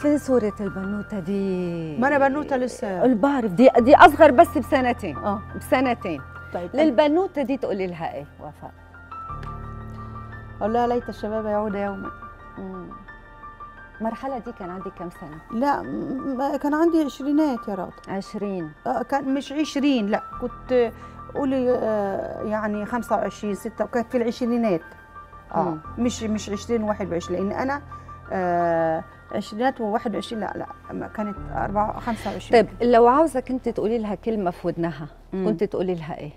فين صورة البنوتة دي؟ ما انا بنوته لسه البعرف دي دي أصغر بس بسنتين اه بسنتين طيب للبنوتة دي تقولي لها إيه وفاء؟ اقول لها ليت الشباب يعود يوما مم. المرحلة دي كان عندك كم سنة؟ لا م- كان عندي عشرينات يا راضي عشرين آه، كان مش عشرين لا كنت قولي آه، يعني 25 6 وكانت في العشرينات اه مم. مش مش 20 21 لان انا آه عشرينات و21 لا لا ما كانت 4 25 طيب لو عاوزة كنت تقولي لها كلمة في ودنها مم. كنت تقولي لها إيه؟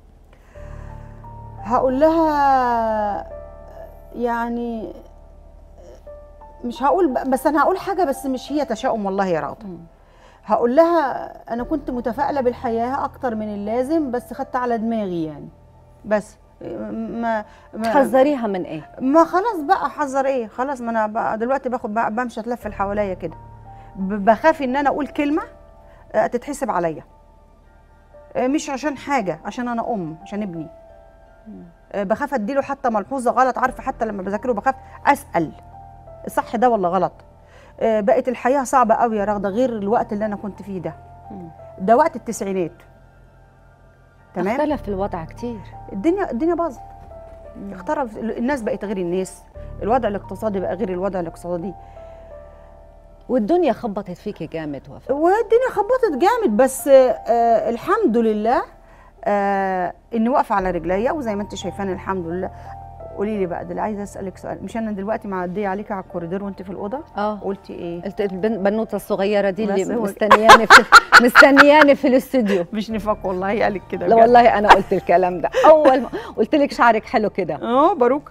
هقول لها يعني مش هقول بس انا هقول حاجه بس مش هي تشاؤم والله يا راضي مم. هقول لها انا كنت متفائله بالحياه اكتر من اللازم بس خدت على دماغي يعني بس ما ما تحذريها من إيه؟ ما خلاص بقى حذر ايه خلاص ما انا بقى دلوقتي باخد بقى بمشي اتلف حواليا كده ب- بخاف ان انا اقول كلمه آه، تتحسب عليا آه، مش عشان حاجه عشان انا ام عشان ابني آه، بخاف اديله حتى ملحوظه غلط عارفه حتى لما بذاكره بخاف اسال صح ده ولا غلط آه، بقت الحياه صعبه قوي يا رغده غير الوقت اللي انا كنت فيه ده مم. ده وقت التسعينات تمام اختلف الوضع كتير الدنيا الدنيا باظت اختلف الناس بقت غير الناس الوضع الاقتصادي بقى غير الوضع الاقتصادي والدنيا خبطت فيكي جامد وفاء والدنيا خبطت جامد بس آه الحمد لله آه اني واقفه على رجليا وزي ما انت شايفاني الحمد لله قولي لي بقى ده اللي عايزه اسالك سؤال مش انا دلوقتي معديه عليكي على الكوريدور وانت في الاوضه اه قلتي ايه قلت البن- البنوته الصغيره دي بس اللي هو- مستنياني في مستنياني في الاستوديو مش نفاق والله قالك كده لا بجد. والله انا قلت الكلام ده اول ما قلت لك شعرك حلو كده اه باروك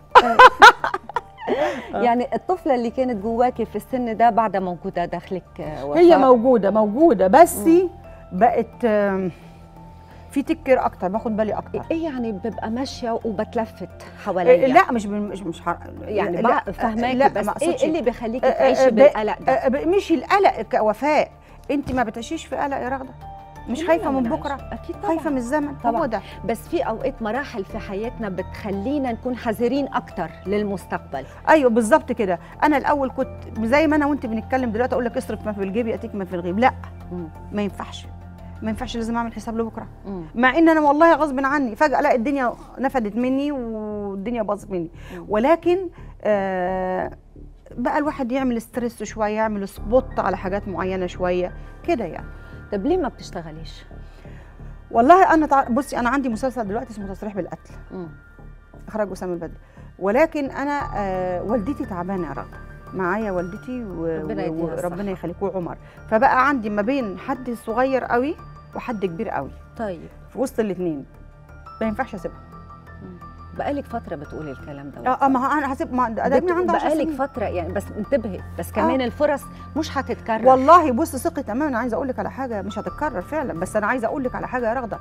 يعني الطفله اللي كانت جواكي في السن ده بعد موجوده داخلك آه، وفاء هي موجوده موجوده بس بقت آم، في تكر اكتر باخد بالي اكتر ايه يعني ببقى ماشيه وبتلفت إيه، حواليا لا مش بال- مش مش حر... يعني لا، بقى فهماكي لا، بس ما ايه أقصدش. اللي بيخليكي آه، آه، تعيشي ب- بالقلق ده آه، ب- مش القلق كوفاء انت ما بتعيشيش في قلق يا رغده مش لا، خايفه لا، من لا، بكره اكيد طبعا خايفه من الزمن طبعاً. هو ده بس في اوقات مراحل في حياتنا بتخلينا نكون حذرين اكتر للمستقبل ايوه بالظبط كده انا الاول كنت زي ما انا وانت بنتكلم دلوقتي اقول لك اصرف ما في الجيب ياتيك ما في الغيب لا مم. ما ينفعش ما ينفعش لازم اعمل حساب لبكره مم. مع ان انا والله غصب عني فجاه الاقي الدنيا نفدت مني والدنيا باظت مني مم. ولكن آه بقى الواحد يعمل ستريس شويه يعمل سبوت على حاجات معينه شويه كده يعني طب ليه ما بتشتغليش؟ والله انا تع... بصي انا عندي مسلسل دلوقتي اسمه تصريح بالقتل مم. اخراج اسامه البدري ولكن انا آه والدتي تعبانه يا رغده معايا والدتي و... ربنا يديها الصحة. وربنا يخليك وعمر فبقى عندي ما بين حد صغير قوي وحد كبير قوي طيب في وسط الاثنين ما ينفعش اسيبها بقالك فتره بتقولي الكلام ده اه آه، ما هو انا هسيب ما ده بت- ابني عنده 10 بقالك سنين فتره يعني بس انتبهي بس كمان آه. الفرص مش هتتكرر والله بص ثقي تماما انا عايزه اقول لك على حاجه مش هتتكرر فعلا بس انا عايزه اقول لك على حاجه يا رغده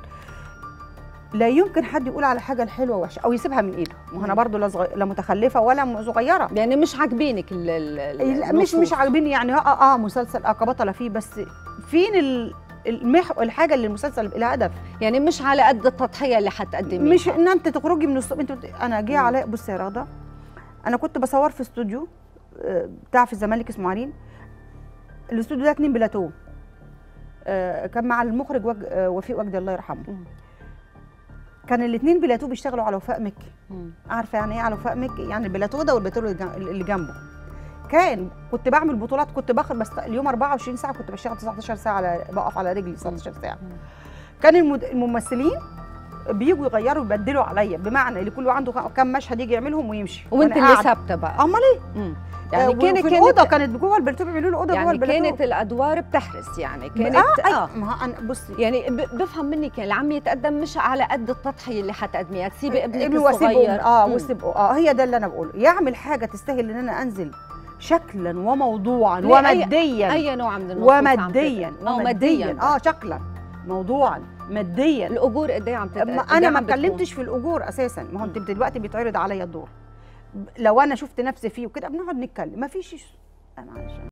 لا يمكن حد يقول على حاجه الحلوه وحشه او يسيبها من ايده ما هو انا مم. برضو لا صغ- لا متخلفه ولا م- صغيره يعني مش عاجبينك ال- ال- ال- لا، مش مش النصوص. عاجبني يعني اه اه مسلسل اه كبطله فيه بس فين ال المح... الحاجه اللي المسلسل لها هدف يعني مش على قد التضحيه اللي هتقدميها مش ان انت تخرجي من الصبح انت بت- انا جه مم. عليا بصي يا رغده انا كنت بصور في استوديو آه، بتاع في الزمالك اسمه عرين الاستوديو ده اتنين بلاتو آه، كان مع المخرج وج... آه، وفيق وجدي الله يرحمه مم. كان الاثنين بلاتو بيشتغلوا على وفاء مكي مم. عارفه يعني ايه على وفاء مكي يعني البلاتو ده والبلاتو اللي جن- اللي جنبه كان كنت بعمل بطولات كنت باخد بس اليوم 24 ساعه كنت بشتغل 19 ساعه على بقف على رجلي 19 ساعه مم. كان المد... الممثلين بيجوا يغيروا يبدلوا عليا بمعنى اللي كل عنده كم مشهد يجي يعملهم ويمشي وانت وأنا اللي قاعدة. ثابته بقى امال ايه مم. يعني يعني كانت في كانت الاوضه كانت جوه البلاتو بيعملوا له اوضه جوه يعني البلاتو كانت الادوار بتحرس يعني كانت اه, اه آه. ما هو انا بصي يعني ب- بفهم منك اللي عم يتقدم مش على قد التضحيه اللي حتقدميها تسيبي ابنك ابني واسيبه الصغير اه مم. واسيبه اه هي ده اللي انا بقوله يعمل حاجه تستاهل ان انا انزل شكلا وموضوعا ليه؟ أي- وماديا اي نوع من النصوص عم وماديا تت- اه وماديا ماديا اه شكلا موضوعا ماديا الاجور قد ايه عم تت... ما قد إيه انا ما عم بتكون؟ اتكلمتش في الاجور اساسا ما هو انت دلوقتي بيتعرض عليا الدور لو انا شفت نفسي فيه وكده بنقعد نتكلم ما فيش معلش